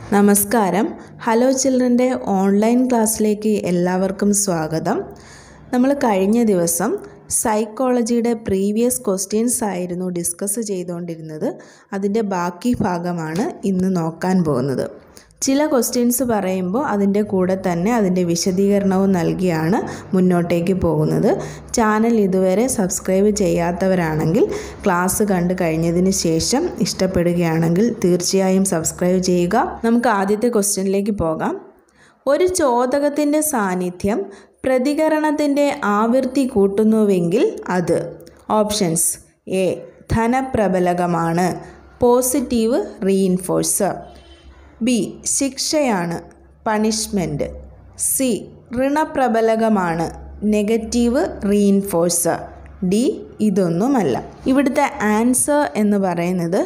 നമസ്കാരം hello ചിൽഡ്രൻ്റെ online ക്ലാസ്സിലേക്ക് എല്ലാവർക്കും സ്വാഗതം നമ്മൾ കഴിഞ്ഞ ദിവസം സൈക്കോളജിയുടെ പ്രീവിയസ് ക്വസ്റ്റ്യൻസ് ആയിരുന്നു ഡിസ്കസ് ചെയ്തുകൊണ്ടിരുന്നത് അതിൻ്റെ ബാക്കി ഭാഗമാണ് ഇന്ന് നോക്കാൻ പോകുന്നത് ചില ക്വസ്റ്റ്യൻസ് പറയുമ്പോൾ അതിൻ്റെ കൂടെ തന്നെ അതിൻ്റെ വിശദീകരണവും നൽകിയാണ് മുന്നോട്ടേക്ക് പോകുന്നത് ചാനൽ ഇതുവരെ സബ്സ്ക്രൈബ് ചെയ്യാത്തവരാണെങ്കിൽ ക്ലാസ് കണ്ടു കഴിഞ്ഞതിന് ശേഷം ഇഷ്ടപ്പെടുകയാണെങ്കിൽ തീർച്ചയായും സബ്സ്ക്രൈബ് ചെയ്യുക നമുക്ക് ആദ്യത്തെ ക്വസ്റ്റ്യനിലേക്ക് പോകാം ഒരു ചോദകത്തിൻ്റെ സാന്നിധ്യം പ്രതികരണത്തിൻ്റെ ആവൃത്തി കൂട്ടുന്നുവെങ്കിൽ അത് ഓപ്ഷൻസ് എ ധനപ്രബലകമാണ് പോസിറ്റീവ് റീഇൻഫോഴ്സർ ബി ശിക്ഷയാണ് പണിഷ്മെൻറ്റ് സി ഋണപ്രബലകമാണ് നെഗറ്റീവ് റീഇൻഫോഴ്സർ ഡി ഇതൊന്നുമല്ല ഇവിടുത്തെ ആൻസർ എന്ന് പറയുന്നത്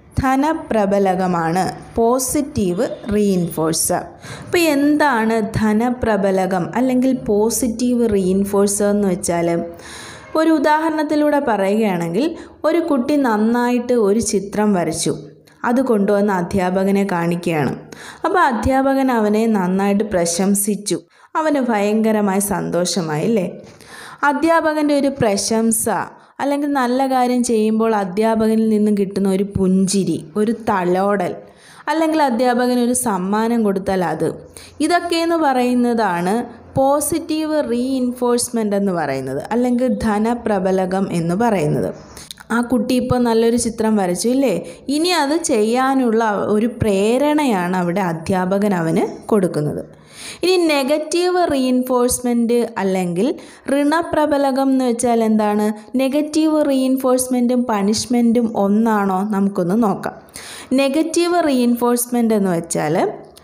ധനപ്രബലകമാണ് പോസിറ്റീവ് റീഇൻഫോഴ്സർ അപ്പോൾ എന്താണ് ധനപ്രബലകം അല്ലെങ്കിൽ പോസിറ്റീവ് റീഇൻഫോഴ്സർ എന്ന് വെച്ചാൽ ഒരു ഉദാഹരണത്തിലൂടെ പറയുകയാണെങ്കിൽ ഒരു കുട്ടി നന്നായിട്ട് ഒരു ചിത്രം വരച്ചു അത് കൊണ്ടുവന്ന് അധ്യാപകനെ കാണിക്കുകയാണ് അപ്പോൾ അധ്യാപകൻ അവനെ നന്നായിട്ട് പ്രശംസിച്ചു അവന് ഭയങ്കരമായി സന്തോഷമായി അല്ലേ അധ്യാപകൻ്റെ ഒരു പ്രശംസ അല്ലെങ്കിൽ നല്ല കാര്യം ചെയ്യുമ്പോൾ അധ്യാപകനിൽ നിന്നും കിട്ടുന്ന ഒരു പുഞ്ചിരി ഒരു തലോടൽ അല്ലെങ്കിൽ അധ്യാപകന് ഒരു സമ്മാനം കൊടുത്താൽ അത് ഇതൊക്കെയെന്ന് പറയുന്നതാണ് പോസിറ്റീവ് റീഇൻഫോഴ്സ്മെൻ്റ് എന്ന് പറയുന്നത് അല്ലെങ്കിൽ ധനപ്രബലകം എന്ന് പറയുന്നത് ആ കുട്ടി ഇപ്പോൾ നല്ലൊരു ചിത്രം വരച്ചു ഇല്ലേ ഇനി അത് ചെയ്യാനുള്ള ഒരു പ്രേരണയാണ് അവിടെ അധ്യാപകൻ അവന് കൊടുക്കുന്നത് ഇനി നെഗറ്റീവ് റീഇൻഫോഴ്സ്മെൻറ്റ് അല്ലെങ്കിൽ ഋണപ്രബലകം എന്ന് വെച്ചാൽ എന്താണ് നെഗറ്റീവ് റീഇൻഫോഴ്സ്മെൻറ്റും പണിഷ്മെൻറ്റും ഒന്നാണോ നമുക്കൊന്ന് നോക്കാം നെഗറ്റീവ് റീഇൻഫോഴ്സ്മെൻ്റ് എന്ന് വെച്ചാൽ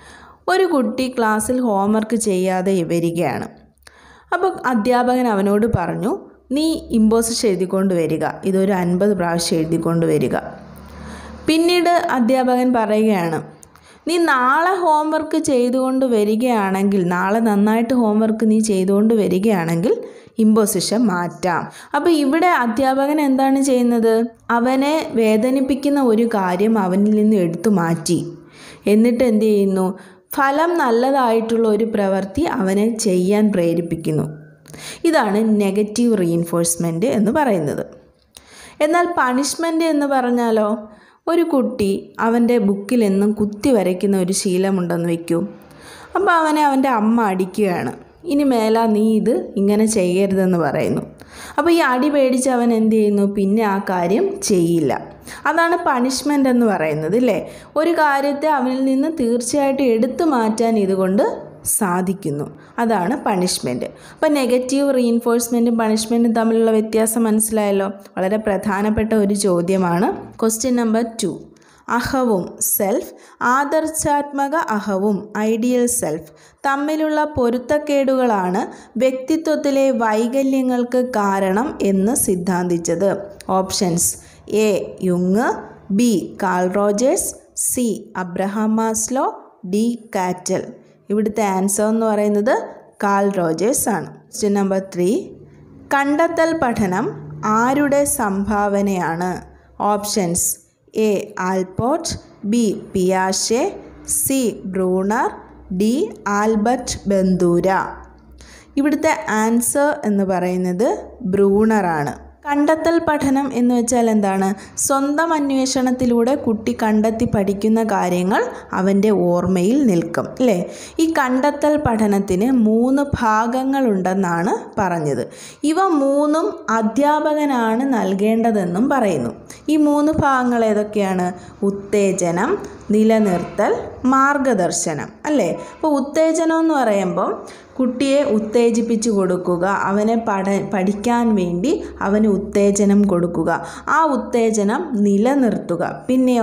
ഒരു കുട്ടി ക്ലാസ്സിൽ ഹോംവർക്ക് ചെയ്യാതെ വരികയാണ് അപ്പോൾ അധ്യാപകൻ അവനോട് പറഞ്ഞു നീ ഇമ്പോസിഷൻ എഴുതിക്കൊണ്ട് വരിക ഇതൊരു അൻപത് പ്രാവശ്യം എഴുതിക്കൊണ്ട് വരിക പിന്നീട് അധ്യാപകൻ പറയുകയാണ് നീ നാളെ ഹോംവർക്ക് ചെയ്തുകൊണ്ട് വരികയാണെങ്കിൽ നാളെ നന്നായിട്ട് ഹോംവർക്ക് നീ ചെയ്തുകൊണ്ട് വരികയാണെങ്കിൽ ഇമ്പോസിഷൻ മാറ്റാം അപ്പോൾ ഇവിടെ അധ്യാപകൻ എന്താണ് ചെയ്യുന്നത് അവനെ വേദനിപ്പിക്കുന്ന ഒരു കാര്യം അവനിൽ നിന്ന് എടുത്തു മാറ്റി എന്നിട്ട് എന്ത് ചെയ്യുന്നു ഫലം നല്ലതായിട്ടുള്ള ഒരു പ്രവൃത്തി അവനെ ചെയ്യാൻ പ്രേരിപ്പിക്കുന്നു ഇതാണ് നെഗറ്റീവ് റീഇൻഫോഴ്സ്മെൻറ്റ് എന്ന് പറയുന്നത് എന്നാൽ പണിഷ്മെൻറ്റ് എന്ന് പറഞ്ഞാലോ ഒരു കുട്ടി അവൻ്റെ ബുക്കിൽ എന്നും കുത്തി വരയ്ക്കുന്ന ഒരു ശീലമുണ്ടെന്ന് വയ്ക്കൂ അപ്പോൾ അവനെ അവൻ്റെ അമ്മ അടിക്കുകയാണ് ഇനി മേല നീ ഇത് ഇങ്ങനെ ചെയ്യരുതെന്ന് പറയുന്നു അപ്പോൾ ഈ അടി പേടിച്ച് അവൻ എന്ത് ചെയ്യുന്നു പിന്നെ ആ കാര്യം ചെയ്യില്ല അതാണ് പണിഷ്മെൻ്റ് എന്ന് പറയുന്നത് അല്ലേ ഒരു കാര്യത്തെ അവനിൽ നിന്ന് തീർച്ചയായിട്ടും എടുത്തു മാറ്റാൻ ഇതുകൊണ്ട് സാധിക്കുന്നു അതാണ് പണിഷ്മെൻറ്റ് അപ്പോൾ നെഗറ്റീവ് റീഇൻഫോഴ്സ്മെൻറ്റും പണിഷ്മെൻറ്റും തമ്മിലുള്ള വ്യത്യാസം മനസ്സിലായല്ലോ വളരെ പ്രധാനപ്പെട്ട ഒരു ചോദ്യമാണ് ക്വസ്റ്റ്യൻ നമ്പർ ടു അഹവും സെൽഫ് ആദർശാത്മക അഹവും ഐഡിയൽ സെൽഫ് തമ്മിലുള്ള പൊരുത്തക്കേടുകളാണ് വ്യക്തിത്വത്തിലെ വൈകല്യങ്ങൾക്ക് കാരണം എന്ന് സിദ്ധാന്തിച്ചത് ഓപ്ഷൻസ് എ യുങ് B Carl Rogers C Abraham Maslow D Cattell ഇവിടുത്തെ ആൻസർ എന്ന് പറയുന്നത് കാൾ റോജേഴ്സ് ആണ് ക്വസ്റ്റ്യൻ നമ്പർ ത്രീ കണ്ടെത്തൽ പഠനം ആരുടെ സംഭാവനയാണ് ഓപ്ഷൻസ് എ ആൽപോർട്ട് ബി പിയാഷെ C Bruner D Albert Bandura ഇവിടുത്തെ ആൻസർ എന്ന് പറയുന്നത് ബ്രൂണറാണ് കണ്ടെത്തൽ പഠനം എന്ന് വെച്ചാൽ എന്താണ് സ്വന്തം അന്വേഷണത്തിലൂടെ കുട്ടി കണ്ടെത്തി പഠിക്കുന്ന കാര്യങ്ങൾ അവൻ്റെ ഓർമ്മയിൽ നിൽക്കും അല്ലേ ഈ കണ്ടെത്തൽ പഠനത്തിന് മൂന്ന് ഭാഗങ്ങളുണ്ടെന്നാണ് പറഞ്ഞത് ഇവ മൂന്നും അധ്യാപകനാണ് നൽകേണ്ടതെന്നും പറയുന്നു ഈ മൂന്ന് ഭാഗങ്ങൾ ഏതൊക്കെയാണ് ഉത്തേജനം നിലനിർത്തൽ മാർഗദർശനം അല്ലേ അപ്പോൾ ഉത്തേജനം എന്ന് പറയുമ്പോൾ കുട്ടിയെ ഉത്തേജിപ്പിച്ചു കൊടുക്കുക അവനെ പഠ പഠിക്കാൻ വേണ്ടി അവന് ഉത്തേജനം കൊടുക്കുക ആ ഉത്തേജനം നിലനിർത്തുക പിന്നെയോ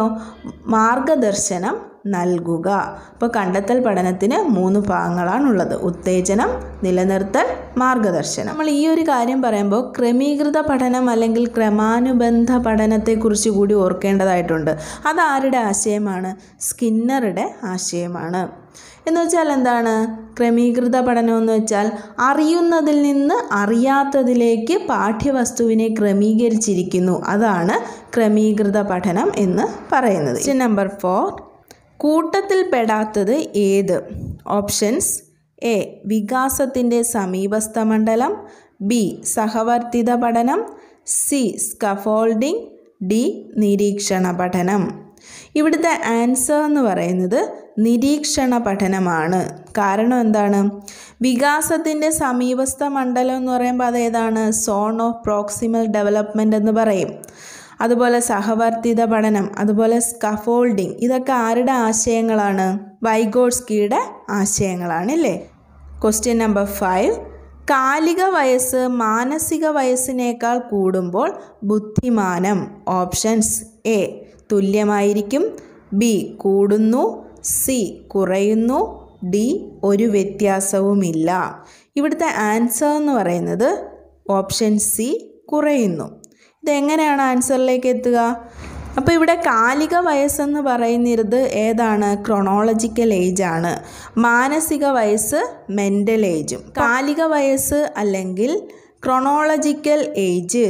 മാർഗദർശനം നൽകുക അപ്പോൾ കണ്ടെത്തൽ പഠനത്തിന് മൂന്ന് ഭാഗങ്ങളാണുള്ളത് ഉത്തേജനം നിലനിർത്തൽ മാർഗദർശനം നമ്മൾ ഈ ഒരു കാര്യം പറയുമ്പോൾ ക്രമീകൃത പഠനം അല്ലെങ്കിൽ ക്രമാനുബന്ധ പഠനത്തെക്കുറിച്ച് കൂടി ഓർക്കേണ്ടതായിട്ടുണ്ട് അതാരുടെ ആശയമാണ് സ്കിന്നറുടെ ആശയമാണ് എന്ന് വെച്ചാൽ എന്താണ് ക്രമീകൃത പഠനം എന്ന് വെച്ചാൽ അറിയുന്നതിൽ നിന്ന് അറിയാത്തതിലേക്ക് പാഠ്യവസ്തുവിനെ ക്രമീകരിച്ചിരിക്കുന്നു അതാണ് ക്രമീകൃത പഠനം എന്ന് പറയുന്നത് നമ്പർ ഫോർ കൂട്ടത്തിൽ പെടാത്തത് ഏത് ഓപ്ഷൻസ് എ വികാസത്തിൻ്റെ സമീപസ്ഥ മണ്ഡലം ബി സഹവർത്തിത പഠനം സി സ്കഫോൾഡിംഗ് ഡി നിരീക്ഷണ പഠനം ഇവിടുത്തെ ആൻസർ എന്ന് പറയുന്നത് നിരീക്ഷണ പഠനമാണ് കാരണം എന്താണ് വികാസത്തിൻ്റെ സമീപസ്ഥ മണ്ഡലം എന്ന് പറയുമ്പോൾ അത് ഏതാണ് സോൺ ഓഫ് പ്രോക്സിമൽ ഡെവലപ്മെൻ്റ് എന്ന് പറയും അതുപോലെ സഹവർത്തിത പഠനം അതുപോലെ സ്കഫോൾഡിംഗ് ഇതൊക്കെ ആരുടെ ആശയങ്ങളാണ് വൈഗോട്സ്കിയുടെ ആശയങ്ങളാണ് അല്ലേ ക്വസ്റ്റ്യൻ നമ്പർ ഫൈവ് കാലിക വയസ്സ് മാനസിക വയസ്സിനേക്കാൾ കൂടുമ്പോൾ ബുദ്ധിമാനം ഓപ്ഷൻസ് എ തുല്യമായിരിക്കും ബി കൂടുന്നു സി കുറയുന്നു ഡി ഒരു വ്യത്യാസവുമില്ല ഇവിടുത്തെ ആൻസർ എന്ന് പറയുന്നത് ഓപ്ഷൻ സി കുറയുന്നു ഇതെങ്ങനെയാണ് ആൻസറിലേക്ക് എത്തുക അപ്പോൾ ഇവിടെ കാലിക വയസ്സെന്ന് പറയുന്നത് ഏതാണ് ക്രൊണോളജിക്കൽ ഏജ് ആണ് മാനസിക വയസ്സ് മെൻ്റൽ ഏജും കാലിക വയസ്സ് അല്ലെങ്കിൽ ക്രൊണോളജിക്കൽ ഏജ്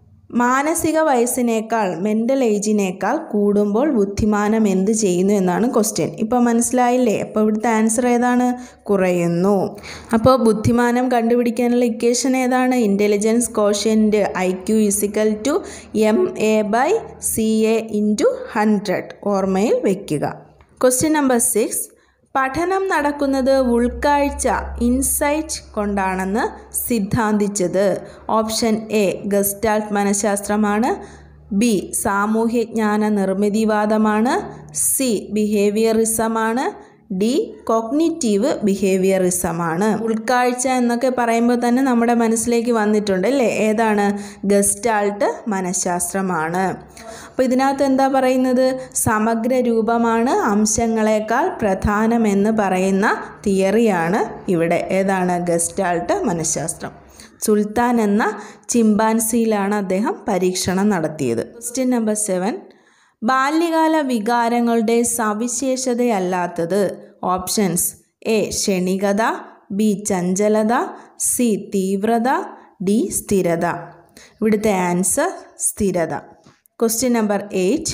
മാനസിക വയസ്സിനേക്കാൾ മെൻ്റൽ ഏജിനേക്കാൾ കൂടുമ്പോൾ ബുദ്ധിമാനം എന്ത് ചെയ്യുന്നു എന്നാണ് ക്വസ്റ്റ്യൻ ഇപ്പോൾ മനസ്സിലായില്ലേ അപ്പോൾ ഇവിടുത്തെ ആൻസർ ഏതാണ് കുറയുന്നു അപ്പോൾ ബുദ്ധിമാനം കണ്ടുപിടിക്കാനുള്ള ഇക്വേഷൻ ഏതാണ് intelligence quotient I Q is equal to M A by C A into hundred ഓർമ്മയിൽ വയ്ക്കുക ക്വസ്റ്റ്യൻ നമ്പർ സിക്സ് പഠനം നടക്കുന്നത് ഉൾക്കാഴ്ച ഇൻസൈറ്റ് കൊണ്ടാണെന്ന് സിദ്ധാന്തിച്ചത് ഓപ്ഷൻ എ ഗസ്റ്റാൾട്ട് മനഃശാസ്ത്രമാണ് ബി സാമൂഹ്യജ്ഞാന നിർമ്മിതിവാദമാണ് സി ബിഹേവിയറിസമാണ് ഡി കോഗ്നിറ്റീവ് ബിഹേവിയറിസമാണ് ഉൾക്കാഴ്ച എന്നൊക്കെ പറയുമ്പോൾ തന്നെ നമ്മുടെ മനസ്സിലേക്ക് വന്നിട്ടുണ്ട് അല്ലേ ഏതാണ് ഗസ്റ്റാൾട്ട് മനഃശാസ്ത്രമാണ് അപ്പോൾ ഇതിനകത്ത് എന്താ പറയുന്നത് സമഗ്ര രൂപമാണ് അംശങ്ങളെക്കാൾ പ്രധാനമെന്ന് പറയുന്ന തിയറിയാണ് ഇവിടെ ഏതാണ് ഗസ്റ്റാൾട്ട് മനഃശാസ്ത്രം സുൽത്താൻ എന്ന ചിമ്പാൻസിയിലാണ് അദ്ദേഹം പരീക്ഷണം നടത്തിയത് ക്വസ്റ്റ്യൻ നമ്പർ സെവൻ ബാല്യകാല വികാരങ്ങളുടെ സവിശേഷതയല്ലാത്തത് ഓപ്ഷൻസ് എ ക്ഷണികത ബി ചഞ്ചലത സി തീവ്രത ഡി സ്ഥിരത ഇവിടുത്തെ ആൻസർ സ്ഥിരത ക്വസ്റ്റ്യൻ നമ്പർ എയ്റ്റ്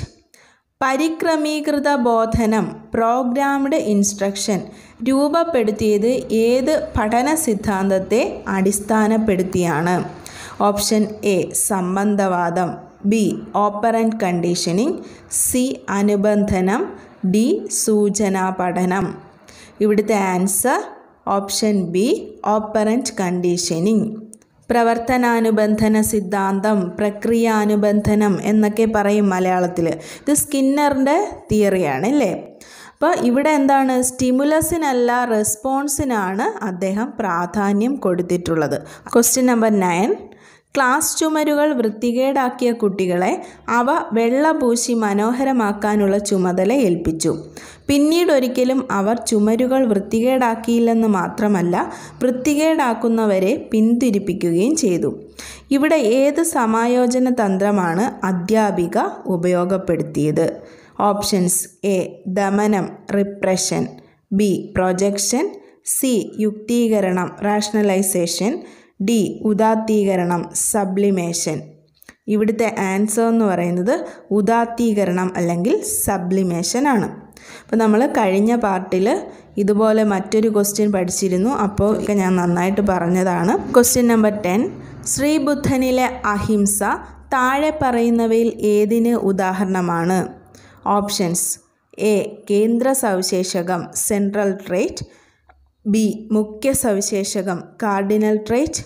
പരിക്രമീകൃത ബോധനം പ്രോഗ്രാംഡ് ഇൻസ്ട്രക്ഷൻ രൂപപ്പെടുത്തിയത് ഏത് പഠന സിദ്ധാന്തത്തെ അടിസ്ഥാനപ്പെടുത്തിയാണ് ഓപ്ഷൻ എ സംബന്ധവാദം ബി ഓപ്പറൻറ്റ് കണ്ടീഷനിങ് സി അനുബന്ധനം ഡി സൂചനാ പഠനം ഇവിടുത്തെ answer option B operant conditioning പ്രവർത്തനാനുബന്ധന സിദ്ധാന്തം പ്രക്രിയാനുബന്ധനം എന്നൊക്കെ പറയും മലയാളത്തിൽ ഇത് സ്കിന്നറിൻ്റെ തിയറിയാണ് അല്ലേ അപ്പോൾ ഇവിടെ എന്താണ് സ്റ്റിമുലസിനല്ല റെസ്പോൺസിനാണ് അദ്ദേഹം പ്രാധാന്യം കൊടുത്തിട്ടുള്ളത് ക്വസ്റ്റ്യൻ നമ്പർ നയൻ ക്ലാസ് ചുമരുകൾ വൃത്തികേടാക്കിയ കുട്ടികളെ അവ വെള്ള പൂശി മനോഹരമാക്കാനുള്ള ചുമതല ഏൽപ്പിച്ചു പിന്നീട് ഒരിക്കലും അവർ ചുമരുകൾ വൃത്തികേടാക്കിയില്ലെന്ന് മാത്രമല്ല വൃത്തികേടാക്കുന്നവരെ പിന്തിരിപ്പിക്കുകയും ചെയ്തു ഇവിടെ ഏത് സമായോജന തന്ത്രമാണ് അധ്യാപിക ഉപയോഗപ്പെടുത്തിയത് ഓപ്ഷൻസ് എ ദമനം റിപ്രഷൻ ബി പ്രൊജക്ഷൻ സി യുക്തീകരണം റാഷണലൈസേഷൻ ഡി ഉദാത്തീകരണം സബ്ലിമേഷൻ ഇവിടുത്തെ ആൻസർ എന്ന് പറയുന്നത് ഉദാത്തീകരണം അല്ലെങ്കിൽ സബ്ലിമേഷൻ ആണ് അപ്പോൾ നമ്മൾ കഴിഞ്ഞ പാർട്ടിൽ ഇതുപോലെ മറ്റൊരു ക്വസ്റ്റ്യൻ പഠിച്ചിരുന്നു അപ്പോൾ ഞാൻ നന്നായിട്ട് പറഞ്ഞതാണ് ക്വസ്റ്റ്യൻ നമ്പർ ടെൻ ശ്രീബുദ്ധനിലെ അഹിംസ താഴെ പറയുന്നവയിൽ ഏതിന് ഉദാഹരണമാണ് ഓപ്ഷൻസ് എ കേന്ദ്ര സവിശേഷകം സെൻട്രൽ ട്രേറ്റ് ബി മുഖ്യ സവിശേഷകം കാർഡിനൽ ട്രേറ്റ്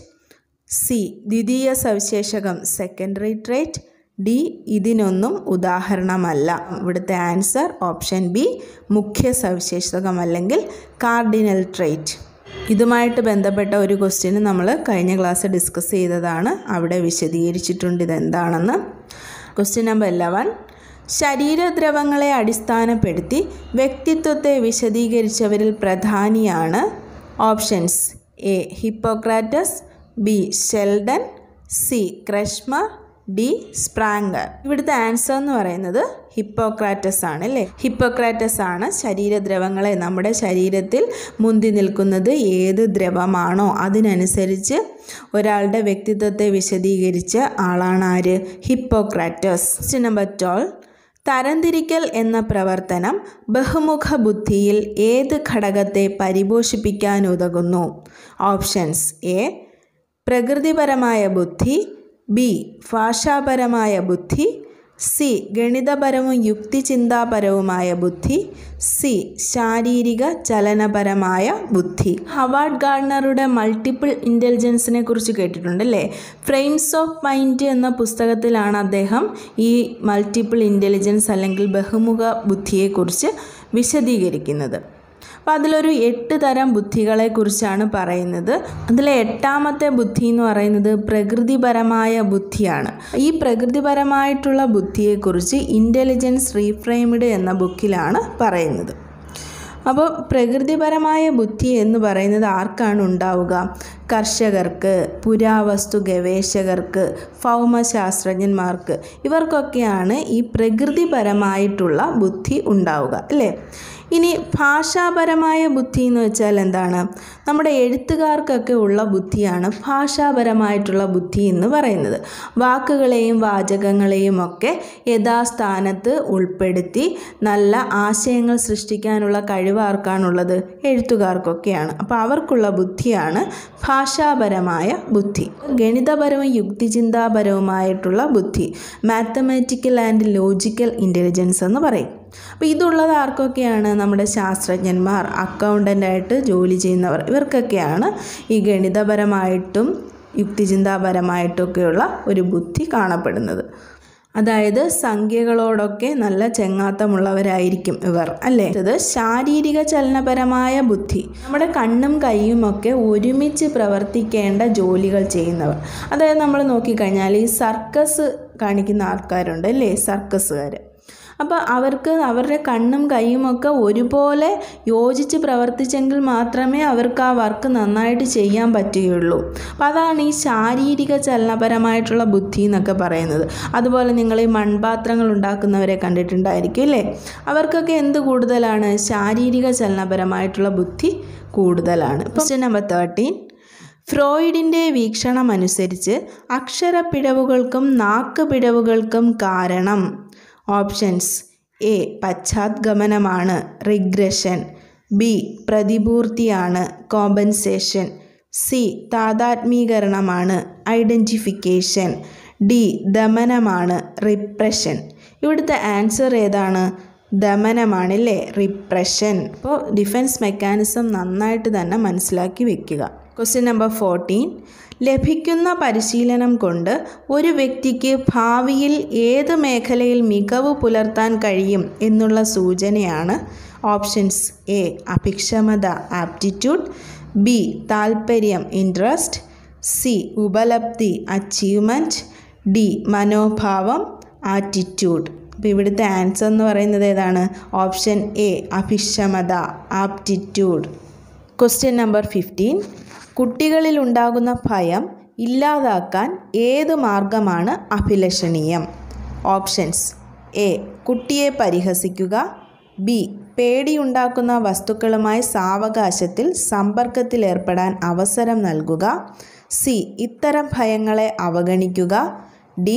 സി ദ്വിതീയ സവിശേഷകം സെക്കൻഡറി ട്രേറ്റ് ഡി ഇതിനൊന്നും ഉദാഹരണമല്ല ഇവിടുത്തെ ആൻസർ ഓപ്ഷൻ ബി മുഖ്യ സവിശേഷകം അല്ലെങ്കിൽ കാർഡിനൽ ട്രേറ്റ് ഇതുമായിട്ട് ബന്ധപ്പെട്ട ഒരു ക്വസ്റ്റ്യൻ നമ്മൾ കഴിഞ്ഞ ക്ലാസ് ഡിസ്കസ് ചെയ്തതാണ് അവിടെ വിശദീകരിച്ചിട്ടുണ്ട് ഇതെന്താണെന്ന് ക്വസ്റ്റ്യൻ നമ്പർ ഇലവൻ ശരീരദ്രവങ്ങളെ അടിസ്ഥാനപ്പെടുത്തി വ്യക്തിത്വത്തെ വിശദീകരിച്ചവരിൽ പ്രധാനിയാണ് options A Hippocrates B Sheldon C Kretschmer D Spranger ഇവിടുത്തെ ആൻസർ എന്ന് പറയുന്നത് ഹിപ്പോക്രാറ്റസ് ആണ് അല്ലേ ഹിപ്പോക്രാറ്റസ് ആണ് ശരീരദ്രവങ്ങളെ നമ്മുടെ ശരീരത്തിൽ മുന്തി നിൽക്കുന്നത് ഏത് ദ്രവമാണോ അതിനനുസരിച്ച് ഒരാളുടെ വ്യക്തിത്വത്തെ വിശദീകരിച്ച ആളാണ് ആര് ഹിപ്പോക്രാറ്റസ് നമ്പർ ട്വൽവ് തരംതിരിക്കൽ എന്ന പ്രവർത്തനം ബഹുമുഖ ബുദ്ധിയിൽ ഏത് ഘടകത്തെ പരിപോഷിപ്പിക്കാനുതകുന്നു ഓപ്ഷൻസ് എ പ്രകൃതിപരമായ ബുദ്ധി ബി ഭാഷാപരമായ ബുദ്ധി സി ഗണിതപരവും യുക്തിചിന്താപരവുമായ ബുദ്ധി സി ശാരീരിക ചലനപരമായ ബുദ്ധി ഹവാർഡ് ഗാർഡനറുടെ മൾട്ടിപ്പിൾ ഇൻ്റലിജൻസിനെ കുറിച്ച് കേട്ടിട്ടുണ്ടല്ലേ ഫ്രെയിംസ് ഓഫ് മൈൻഡ് എന്ന പുസ്തകത്തിലാണ് അദ്ദേഹം ഈ മൾട്ടിപ്പിൾ ഇൻ്റലിജൻസ് അല്ലെങ്കിൽ ബഹുമുഖ ബുദ്ധിയെക്കുറിച്ച് വിശദീകരിക്കുന്നത് അപ്പോൾ അതിലൊരു എട്ട് തരം ബുദ്ധികളെ കുറിച്ചാണ് പറയുന്നത് അതിലെ എട്ടാമത്തെ ബുദ്ധി എന്ന് പറയുന്നത് പ്രകൃതിപരമായ ബുദ്ധിയാണ് ഈ പ്രകൃതിപരമായിട്ടുള്ള ബുദ്ധിയെക്കുറിച്ച് ഇൻ്റലിജൻസ് റീഫ്രെയിംഡ് എന്ന ബുക്കിലാണ് പറയുന്നത് അപ്പോൾ പ്രകൃതിപരമായ ബുദ്ധി എന്ന് പറയുന്നത് ആർക്കാണ് ഉണ്ടാവുക കർഷകർക്ക് പുരാവസ്തു ഗവേഷകർക്ക് ഭൗമശാസ്ത്രജ്ഞന്മാർക്ക് ഇവർക്കൊക്കെയാണ് ഈ പ്രകൃതിപരമായിട്ടുള്ള ബുദ്ധി ഉണ്ടാവുക അല്ലേ ഇനി ഭാഷാപരമായ ബുദ്ധി എന്ന് വെച്ചാൽ എന്താണ് നമ്മുടെ എഴുത്തുകാർക്കൊക്കെ ഉള്ള ബുദ്ധിയാണ് ഭാഷാപരമായിട്ടുള്ള ബുദ്ധി എന്ന് പറയുന്നത് വാക്കുകളെയും വാചകങ്ങളെയും ഒക്കെ യഥാസ്ഥാനത്ത് ഉൾപ്പെടുത്തി നല്ല ആശയങ്ങൾ സൃഷ്ടിക്കാനുള്ള കഴിവ് ആർക്കാണുള്ളത് എഴുത്തുകാർക്കൊക്കെയാണ് അപ്പോൾ അവർക്കുള്ള ബുദ്ധിയാണ് ഭാഷാപരമായ ബുദ്ധി ഗണിതപരവും യുക്തിചിന്താപരവുമായിട്ടുള്ള ബുദ്ധി മാത്തമാറ്റിക്കൽ ആൻഡ് ലോജിക്കൽ ഇൻ്റലിജൻസ് എന്ന് പറയും അപ്പോൾ ഇതുള്ളത് ആർക്കൊക്കെയാണ് നമ്മുടെ ശാസ്ത്രജ്ഞന്മാർ അക്കൗണ്ടൻ്റായിട്ട് ജോലി ചെയ്യുന്നവർ ഇവർക്കൊക്കെയാണ് ഈ ഗണിതപരമായിട്ടും യുക്തിചിന്താപരമായിട്ടൊക്കെയുള്ള ഒരു ബുദ്ധി കാണപ്പെടുന്നത് അതായത് സംഖ്യകളോടൊക്കെ നല്ല ചെങ്ങാത്തമുള്ളവരായിരിക്കും ഇവർ അല്ലേ ഇത് ശാരീരിക ചലനപരമായ ബുദ്ധി നമ്മുടെ കണ്ണും കൈയും ഒക്കെ ഒരുമിച്ച് പ്രവർത്തിക്കേണ്ട ജോലികൾ ചെയ്യുന്നവർ അതായത് നമ്മൾ നോക്കിക്കഴിഞ്ഞാൽ ഈ സർക്കസ് കാണിക്കുന്ന ആൾക്കാരുണ്ട് അല്ലേ സർക്കസുകാർ അപ്പോൾ അവർക്ക് അവരുടെ കണ്ണും കൈയും ഒക്കെ ഒരുപോലെ യോജിച്ച് പ്രവർത്തിച്ചെങ്കിൽ മാത്രമേ അവർക്ക് ആ വർക്ക് നന്നായിട്ട് ചെയ്യാൻ പറ്റുകയുള്ളൂ അപ്പോൾ അതാണ് ഈ ശാരീരിക ചലനപരമായിട്ടുള്ള ബുദ്ധി എന്നൊക്കെ പറയുന്നത് അതുപോലെ നിങ്ങൾ ഈ മൺപാത്രങ്ങൾ ഉണ്ടാക്കുന്നവരെ കണ്ടിട്ടുണ്ടായിരിക്കും അല്ലേ അവർക്കൊക്കെ എന്ത് കൂടുതലാണ് ശാരീരിക ചലനപരമായിട്ടുള്ള ബുദ്ധി കൂടുതലാണ് ക്വസ്റ്റ്യൻ നമ്പർ തേർട്ടീൻ ഫ്രോയിഡിൻ്റെ വീക്ഷണമനുസരിച്ച് അക്ഷരപ്പിഴവുകൾക്കും നാക്ക് പിഴവുകൾക്കും കാരണം ഓപ്ഷൻസ് എ പശ്ചാത്ഗമനമാണ് റിഗ്രഷൻ ബി പ്രതിപൂർത്തിയാണ് കോമ്പൻസേഷൻ സി താതാത്മീകരണമാണ് ഐഡൻറ്റിഫിക്കേഷൻ ഡി ദമനമാണ് റിപ്രഷൻ ഇവിടുത്തെ ആൻസർ ഏതാണ് ദമനമാണ് അല്ലേ റിപ്രഷൻ അപ്പോൾ ഡിഫൻസ് മെക്കാനിസം നന്നായിട്ട് തന്നെ മനസ്സിലാക്കി വെക്കുക ക്വസ്റ്റ്യൻ നമ്പർ ഫോർട്ടീൻ ലഭിക്കുന്ന പരിശീലനം കൊണ്ട് ഒരു വ്യക്തിക്ക് ഭാവിയിൽ ഏത് മേഖലയിൽ മികവ് പുലർത്താൻ കഴിയും എന്നുള്ള സൂചനയാണ് ഓപ്ഷൻസ് എ അഭിക്ഷമത ആപ്റ്റിറ്റ്യൂഡ് ബി താൽപ്പര്യം ഇൻട്രസ്റ്റ് സി ഉപലബ്ധി അച്ചീവ്മെൻറ്റ് ഡി മനോഭാവം ആറ്റിറ്റ്യൂഡ് അപ്പോൾ ഇവിടുത്തെ ആൻസർ എന്ന് പറയുന്നത് ഏതാണ് ഓപ്ഷൻ എ അഭിക്ഷമത ആപ്റ്റിറ്റ്യൂഡ് ക്വസ്റ്റ്യൻ നമ്പർ ഫിഫ്റ്റീൻ കുട്ടികളിൽ ഉണ്ടാകുന്ന ഭയം ഇല്ലാതാക്കാൻ ഏത് മാർഗമാണ് അഭിലഷണീയം ഓപ്ഷൻസ് എ കുട്ടിയെ പരിഹസിക്കുക ബി പേടിയുണ്ടാക്കുന്ന വസ്തുക്കളുമായി സാവകാശത്തിൽ സമ്പർക്കത്തിലേർപ്പെടാൻ അവസരം നൽകുക സി ഇത്തരം ഭയങ്ങളെ അവഗണിക്കുക ഡി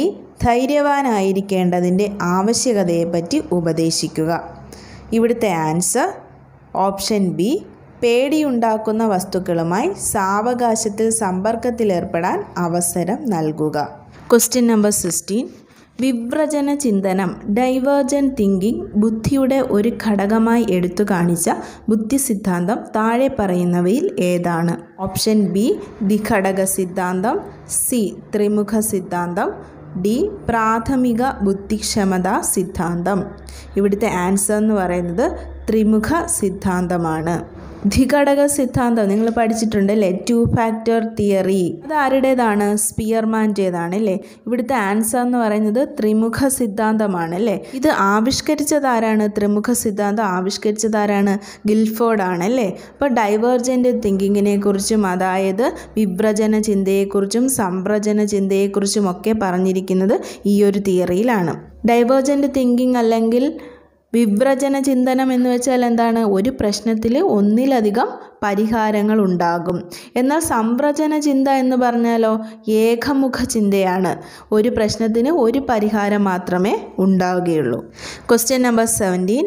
ധൈര്യവാനായിരിക്കേണ്ടതിൻ്റെ ആവശ്യകതയെപ്പറ്റി ഉപദേശിക്കുക ഇവിടുത്തെ ആൻസർ ഓപ്ഷൻ ബി പേടിയുണ്ടാക്കുന്ന വസ്തുക്കളുമായി സാവകാശത്തിൽ സമ്പർക്കത്തിലേർപ്പെടാൻ അവസരം നൽകുക ക്വസ്റ്റ്യൻ നമ്പർ സിക്സ്റ്റീൻ വിവ്രജന ചിന്തനം ഡൈവേർജൻ തിങ്കിങ് ബുദ്ധിയുടെ ഒരു ഘടകമായി എടുത്തു കാണിച്ച ബുദ്ധി സിദ്ധാന്തം താഴെ പറയുന്നവയിൽ ഏതാണ് ഓപ്ഷൻ ബി ദ്വിഘടക സിദ്ധാന്തം സി ത്രിമുഖ സിദ്ധാന്തം ഡി പ്രാഥമിക ബുദ്ധിക്ഷമതാ സിദ്ധാന്തം ഇവിടുത്തെ ആൻസർ എന്ന് പറയുന്നത് ത്രിമുഖ സിദ്ധാന്തമാണ് ദ്വിഘടക സിദ്ധാന്തം നിങ്ങൾ പഠിച്ചിട്ടുണ്ട് അല്ലേ ടു ഫാക്ടർ തിയറി അത് ആരുടേതാണ് സ്പിയർമാൻ്റേതാണ് അല്ലേ ഇവിടുത്തെ ആൻസർ എന്ന് പറയുന്നത് ത്രിമുഖ സിദ്ധാന്തമാണ് അല്ലേ ഇത് ആവിഷ്കരിച്ചത് ആരാണ് ത്രിമുഖ സിദ്ധാന്തം ആവിഷ്കരിച്ചത് ആരാണ് ഗിൽഫോർഡ് ആണ് അല്ലേ അപ്പോൾ ഡൈവേർജൻ്റ് തിങ്കിങ്ങിനെ കുറിച്ചും അതായത് വിഭ്രജന ചിന്തയെക്കുറിച്ചും സംപ്രജന ചിന്തയെക്കുറിച്ചും ഒക്കെ പറഞ്ഞിരിക്കുന്നത് ഈ ഒരു തിയറിയിലാണ് ഡൈവേർജൻ്റ് തിങ്കിങ് അല്ലെങ്കിൽ വിവ്രജന ചിന്തനം എന്ന് വെച്ചാൽ എന്താണ് ഒരു പ്രശ്നത്തിൽ ഒന്നിലധികം പരിഹാരങ്ങൾ ഉണ്ടാകും എന്നാൽ സംവ്രജന ചിന്ത എന്ന് പറഞ്ഞാലോ ഏകമുഖ ചിന്തയാണ് ഒരു പ്രശ്നത്തിന് ഒരു പരിഹാരം മാത്രമേ ഉണ്ടാവുകയുള്ളൂ ക്വസ്റ്റ്യൻ നമ്പർ സെവൻറ്റീൻ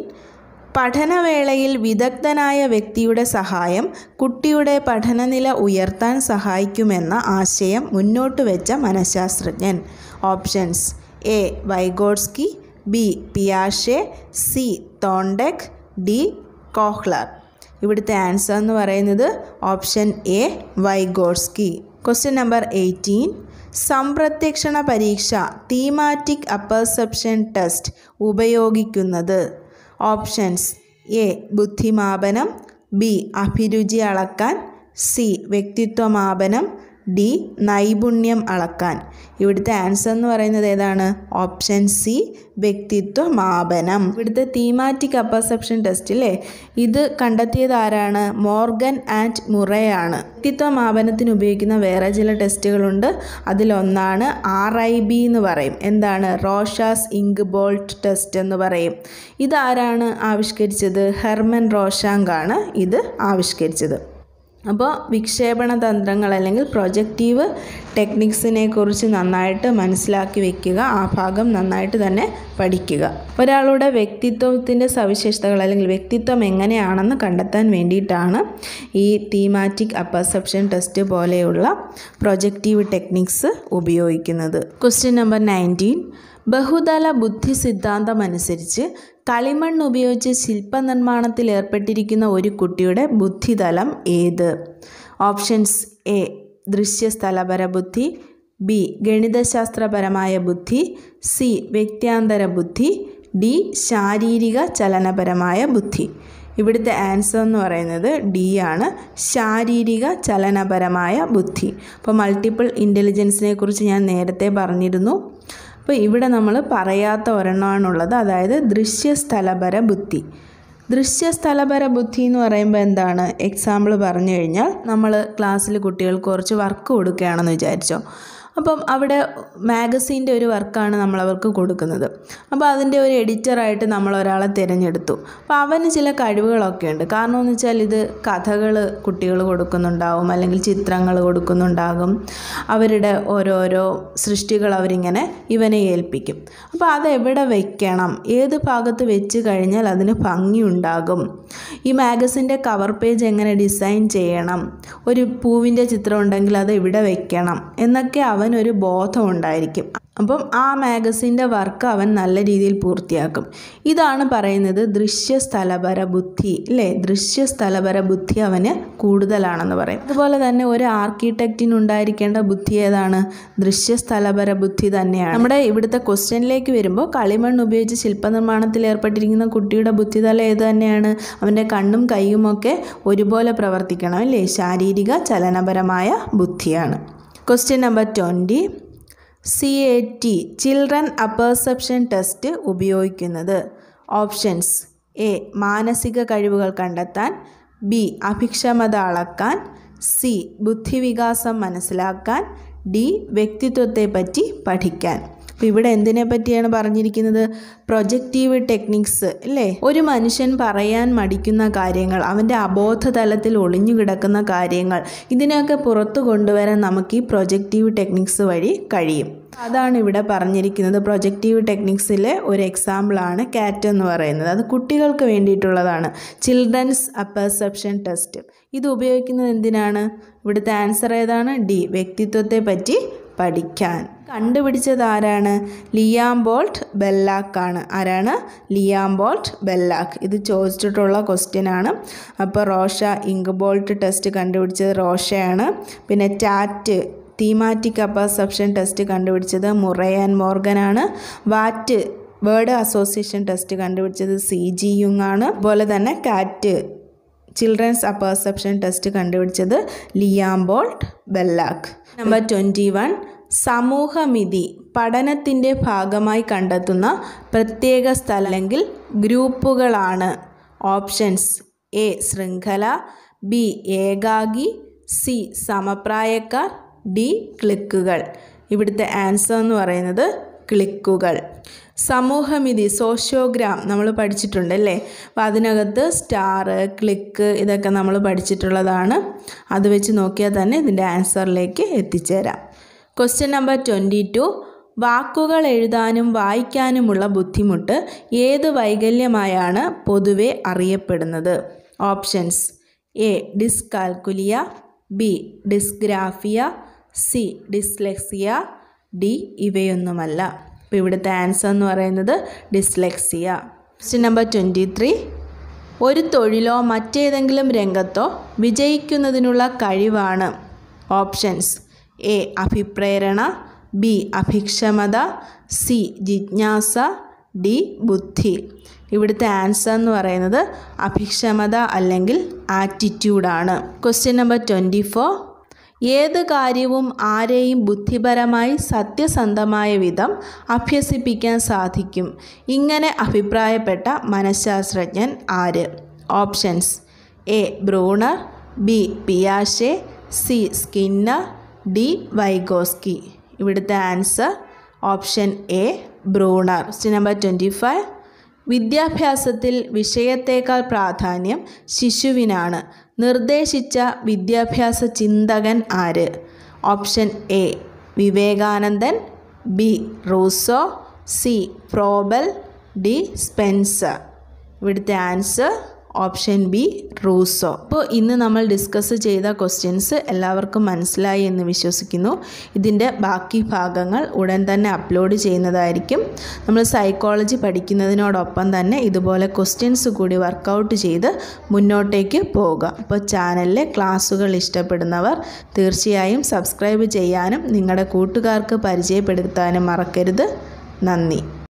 പഠനവേളയിൽ വിദഗ്ധനായ വ്യക്തിയുടെ സഹായം കുട്ടിയുടെ പഠനനില ഉയർത്താൻ സഹായിക്കുമെന്ന ആശയം മുന്നോട്ട് വെച്ച മനഃശാസ്ത്രജ്ഞൻ ഓപ്ഷൻസ് എ വൈഗോഡ്സ്കി ബി പിയാഷെ സി തോണ്ടെക് ഡി കോഹ്ലർ ഇവിടുത്തെ ആൻസർ എന്ന് പറയുന്നത് option A Vygotsky question number eighteen സംപ്രത്യക്ഷണ പരീക്ഷ തീമാറ്റിക് അപ്പർസെപ്ഷൻ ടെസ്റ്റ് ഉപയോഗിക്കുന്നത് ഓപ്ഷൻസ് എ ബുദ്ധിമാപനം ബി അഭിരുചി അളക്കാൻ സി വ്യക്തിത്വമാപനം ഡി നൈപുണ്യം അളക്കാൻ ഇവിടുത്തെ ആൻസർ എന്ന് പറയുന്നത് ഏതാണ് ഓപ്ഷൻ സി വ്യക്തിത്വ മാപനം ഇവിടുത്തെ തീമാറ്റിക് അപ്പർസെപ്ഷൻ ടെസ്റ്റ് അല്ലേ ഇത് കണ്ടെത്തിയത് ആരാണ് മോർഗൻ ആൻഡ് മുറയാണ് വ്യക്തിത്വ മാപനത്തിന് ഉപയോഗിക്കുന്ന വേറെ ചില ടെസ്റ്റുകളുണ്ട് അതിലൊന്നാണ് ആർ ഐ ബി എന്ന് പറയും എന്താണ് റോഷാസ് ഇങ്ക് ബോൾട്ട് ടെസ്റ്റ് എന്ന് പറയും ഇതാരാണ് ആവിഷ്കരിച്ചത് ഹെർമൻ റോഷാങ്കാണ് ഇത് ആവിഷ്കരിച്ചത് അപ്പോൾ വിക്ഷേപണ തന്ത്രങ്ങൾ അല്ലെങ്കിൽ പ്രൊജക്റ്റീവ് ടെക്നിക്സിനെ കുറിച്ച് നന്നായിട്ട് മനസ്സിലാക്കി വെക്കുക ആ ഭാഗം നന്നായിട്ട് തന്നെ പഠിക്കുക ഒരാളുടെ വ്യക്തിത്വത്തിൻ്റെ സവിശേഷതകൾ അല്ലെങ്കിൽ വ്യക്തിത്വം എങ്ങനെയാണെന്ന് കണ്ടെത്താൻ വേണ്ടിയിട്ടാണ് ഈ തീമാറ്റിക് അപ്പർസെപ്ഷൻ ടെസ്റ്റ് പോലെയുള്ള പ്രൊജക്റ്റീവ് ടെക്നിക്സ് ഉപയോഗിക്കുന്നത് ക്വസ്റ്റ്യൻ നമ്പർ നയൻറ്റീൻ ബഹുതല ബുദ്ധി സിദ്ധാന്തം അനുസരിച്ച് കളിമണ്ണ് ഉപയോഗിച്ച് ശില്പനിർമ്മാണത്തിൽ ഏർപ്പെട്ടിരിക്കുന്ന ഒരു കുട്ടിയുടെ ബുദ്ധിതലം ഏത് ഓപ്ഷൻസ് എ ദൃശ്യസ്ഥലപര ബുദ്ധി ബി ഗണിതശാസ്ത്രപരമായ ബുദ്ധി സി വ്യക്ത്യാന്തര ബുദ്ധി ഡി ശാരീരിക ചലനപരമായ ബുദ്ധി ഇവിടുത്തെ ആൻസർ എന്ന് പറയുന്നത് ഡി ആണ് ശാരീരിക ചലനപരമായ ബുദ്ധി അപ്പോൾ മൾട്ടിപ്പിൾ ഇൻ്റലിജൻസിനെ കുറിച്ച് ഞാൻ നേരത്തെ പറഞ്ഞിരുന്നു അപ്പോൾ ഇവിടെ നമ്മൾ പറയാത്ത ഒരെണ്ണമാണുള്ളത് അതായത് ദൃശ്യസ്ഥലപര ബുദ്ധി ദൃശ്യസ്ഥലപര ബുദ്ധി എന്ന് പറയുമ്പോൾ എന്താണ് എക്സാമ്പിൾ പറഞ്ഞു കഴിഞ്ഞാൽ നമ്മൾ ക്ലാസ്സിൽ കുട്ടികൾക്ക് കുറച്ച് വർക്ക് കൊടുക്കുകയാണെന്ന് വിചാരിച്ചോ അപ്പം അവിടെ മാഗസീൻ്റെ ഒരു വർക്കാണ് നമ്മൾ അവർക്ക് കൊടുക്കുന്നത് അപ്പോൾ അതിൻ്റെ ഒരു എഡിറ്ററായിട്ട് നമ്മൾ ഒരാളെ തിരഞ്ഞെടുത്തു അപ്പോൾ അവന് ചില കഴിവുകളൊക്കെ ഉണ്ട് കാരണം എന്ന് വെച്ചാൽ ഇത് കഥകൾ കുട്ടികൾ കൊടുക്കുന്നുണ്ടാവും അല്ലെങ്കിൽ ചിത്രങ്ങൾ കൊടുക്കുന്നുണ്ടാകും അവരുടെ ഓരോരോ സൃഷ്ടികൾ അവരിങ്ങനെ ഇവനെ ഏൽപ്പിക്കും അപ്പോൾ അത് എവിടെ വെക്കണം ഏത് ഭാഗത്ത് വെച്ച് കഴിഞ്ഞാൽ അതിന് ഭംഗിയുണ്ടാകും ഈ മാഗസിൻ്റെ കവർ പേജ് എങ്ങനെ ഡിസൈൻ ചെയ്യണം ഒരു പൂവിൻ്റെ ചിത്രം ഉണ്ടെങ്കിൽ അത് ഇവിടെ വെക്കണം എന്നൊക്കെ അവനൊരു ബോധം ഉണ്ടായിരിക്കും അപ്പം ആ മാഗസിൻ്റെ വർക്ക് അവൻ നല്ല രീതിയിൽ പൂർത്തിയാക്കും ഇതാണ് പറയുന്നത് ദൃശ്യസ്ഥലപര ബുദ്ധി അല്ലേ ദൃശ്യസ്ഥലപര ബുദ്ധി അവന് കൂടുതലാണെന്ന് പറയും അതുപോലെ തന്നെ ഒരു ആർക്കിടെക്റ്റിന് ഉണ്ടായിരിക്കേണ്ട ബുദ്ധി ഏതാണ് ദൃശ്യസ്ഥലപര ബുദ്ധി തന്നെയാണ് നമ്മുടെ ഇവിടുത്തെ ക്വസ്റ്റ്യനിലേക്ക് വരുമ്പോൾ കളിമണ്ണ് ഉപയോഗിച്ച് ശില്പനിർമ്മാണത്തിൽ ഏർപ്പെട്ടിരിക്കുന്ന കുട്ടിയുടെ ബുദ്ധിതല ഏത് തന്നെയാണ് അവൻ്റെ കണ്ണും കൈയുമൊക്കെ ഒരുപോലെ പ്രവർത്തിക്കണം അല്ലേ ശാരീരിക ചലനപരമായ ബുദ്ധിയാണ് question number twenty C A T children apperception test ഉപയോഗിക്കുന്നത് ഓപ്ഷൻസ് എ മാനസിക കഴിവുകൾ കണ്ടെത്താൻ ബി അഭിക്ഷമത അളക്കാൻ സി ബുദ്ധിവികാസം മനസ്സിലാക്കാൻ ഡി വ്യക്തിത്വത്തെ പറ്റി പഠിക്കാൻ അപ്പോൾ ഇവിടെ എന്തിനെ പറ്റിയാണ് പറഞ്ഞിരിക്കുന്നത് പ്രൊജക്റ്റീവ് ടെക്നിക്സ് അല്ലേ ഒരു മനുഷ്യൻ പറയാൻ മടിക്കുന്ന കാര്യങ്ങൾ അവൻ്റെ അബോധതലത്തിൽ ഒളിഞ്ഞു കിടക്കുന്ന കാര്യങ്ങൾ ഇതിനെയൊക്കെ പുറത്തു കൊണ്ടുവരാൻ നമുക്ക് ഈ പ്രൊജക്റ്റീവ് ടെക്നിക്സ് വഴി കഴിയും അതാണ് ഇവിടെ പറഞ്ഞിരിക്കുന്നത് പ്രൊജക്റ്റീവ് ടെക്നിക്സിലെ ഒരു എക്സാമ്പിളാണ് കാറ്റ് എന്ന് പറയുന്നത് അത് കുട്ടികൾക്ക് വേണ്ടിയിട്ടുള്ളതാണ് ചിൽഡ്രൻസ് അപ്പർസെപ്ഷൻ ടെസ്റ്റ് ഇത് ഉപയോഗിക്കുന്നത് എന്തിനാണ് ഇവിടുത്തെ ആൻസർ ഏതാണ് ഡി വ്യക്തിത്വത്തെ പറ്റി പഠിക്കാൻ കണ്ടുപിടിച്ചത് ആരാണ് ലിയാം ബോൾട്ട് ബെല്ലാക്ക് ആണ് ആരാണ് ലിയാം ബോൾട്ട് ബെല്ലാക്ക് ഇത് ചോദിച്ചിട്ടുള്ള ക്വസ്റ്റ്യൻ ആണ് അപ്പോൾ റോഷ ഇങ്ക് ബോൾട്ട് ടെസ്റ്റ് കണ്ടുപിടിച്ചത് റോഷയാണ് പിന്നെ ടാറ്റ് തീമാറ്റിക് അപ്പർസെപ്ഷൻ ടെസ്റ്റ് കണ്ടുപിടിച്ചത് മുറയാൻ മോർഗനാണ് വാറ്റ് വേർഡ് അസോസിയേഷൻ ടെസ്റ്റ് കണ്ടുപിടിച്ചത് സി ജി യുങ് ആണ് അതുപോലെ തന്നെ കാറ്റ് ചിൽഡ്രൻസ് അപ്പർസെപ്ഷൻ ടെസ്റ്റ് കണ്ടുപിടിച്ചത് Leopold Bellak number twenty one സമൂഹമിതി പഠനത്തിൻ്റെ ഭാഗമായി കണ്ടെത്തുന്ന പ്രത്യേക സ്ഥലം അല്ലെങ്കിൽ ഗ്രൂപ്പുകളാണ് ഓപ്ഷൻസ് എ ശൃംഖല ബി ഏകാഗി സി സമപ്രായക്കാർ ഡി ക്ലിക്കുകൾ ഇവിടുത്തെ ആൻസർ എന്ന് പറയുന്നത് ക്ലിക്കുകൾ സമൂഹമിതി സോഷ്യോഗ്രാം നമ്മൾ പഠിച്ചിട്ടുണ്ട് അല്ലേ അപ്പോൾ അതിനകത്ത് സ്റ്റാർ ക്ലിക്ക് ഇതൊക്കെ നമ്മൾ പഠിച്ചിട്ടുള്ളതാണ് അത് വെച്ച് നോക്കിയാൽ തന്നെ ഇതിൻ്റെ ആൻസറിലേക്ക് എത്തിച്ചേരാം ക്വസ്റ്റ്യൻ നമ്പർ ട്വൻറ്റി ടു വാക്കുകൾ എഴുതാനും വായിക്കാനുമുള്ള ബുദ്ധിമുട്ട് ഏത് വൈകല്യമായാണ് പൊതുവെ അറിയപ്പെടുന്നത് options A dyscalculia B dysgraphia C dyslexia D ഇവയൊന്നുമല്ല അപ്പോൾ ഇവിടുത്തെ ആൻസർ എന്ന് പറയുന്നത് dyslexia question number twenty three ഒരു തൊഴിലോ മറ്റേതെങ്കിലും രംഗത്തോ വിജയിക്കുന്നതിനുള്ള കഴിവാണ് ഓപ്ഷൻസ് എ അഭിപ്രേരണ ബി അഭിക്ഷമത സി ജിജ്ഞാസ ഡി ബുദ്ധി ഇവിടുത്തെ ആൻസർ എന്ന് പറയുന്നത് അഭിക്ഷമത അല്ലെങ്കിൽ ആറ്റിറ്റ്യൂഡാണ് ക്വസ്റ്റ്യൻ നമ്പർ ട്വൻറ്റി ഫോർ ഏത് കാര്യവും ആരെയും ബുദ്ധിപരമായി സത്യസന്ധമായ വിധം അഭ്യസിപ്പിക്കാൻ സാധിക്കും ഇങ്ങനെ അഭിപ്രായപ്പെട്ട മനഃശാസ്ത്രജ്ഞൻ ആര് ഓപ്ഷൻസ് എ ബ്രൂണർ ബി പിയാഷെ സി സ്കിന്നർ ഡി വൈഗോസ്കി ഇവിടുത്തെ answer option A Bruner question number twenty five വിദ്യാഭ്യാസത്തിൽ വിഷയത്തേക്കാൾ പ്രാധാന്യം ശിശുവിനാണ് നിർദ്ദേശിച്ച വിദ്യാഭ്യാസ ചിന്തകൻ ആര് option A Vivekanandan B Rousseau C Froebel D Spencer ഇവിടുത്തെ ആൻസർ ഓപ്ഷൻ ബി റൂസോ അപ്പോൾ ഇന്ന് നമ്മൾ ഡിസ്കസ് ചെയ്ത ക്വസ്റ്റ്യൻസ് എല്ലാവർക്കും മനസ്സിലായി എന്ന് വിശ്വസിക്കുന്നു ഇതിൻ്റെ ബാക്കി ഭാഗങ്ങൾ ഉടൻ തന്നെ അപ്ലോഡ് ചെയ്യുന്നതായിരിക്കും നമ്മൾ സൈക്കോളജി പഠിക്കുന്നതിനോടൊപ്പം തന്നെ ഇതുപോലെ ക്വസ്റ്റ്യൻസ് കൂടി വർക്കൗട്ട് ചെയ്ത് മുന്നോട്ടേക്ക് പോവുക അപ്പോൾ ചാനലിലെ ക്ലാസ്സുകൾ ഇഷ്ടപ്പെടുന്നവർ തീർച്ചയായും സബ്സ്ക്രൈബ് ചെയ്യാനും നിങ്ങളുടെ കൂട്ടുകാർക്ക് പരിചയപ്പെടുത്താനും മറക്കരുത് നന്ദി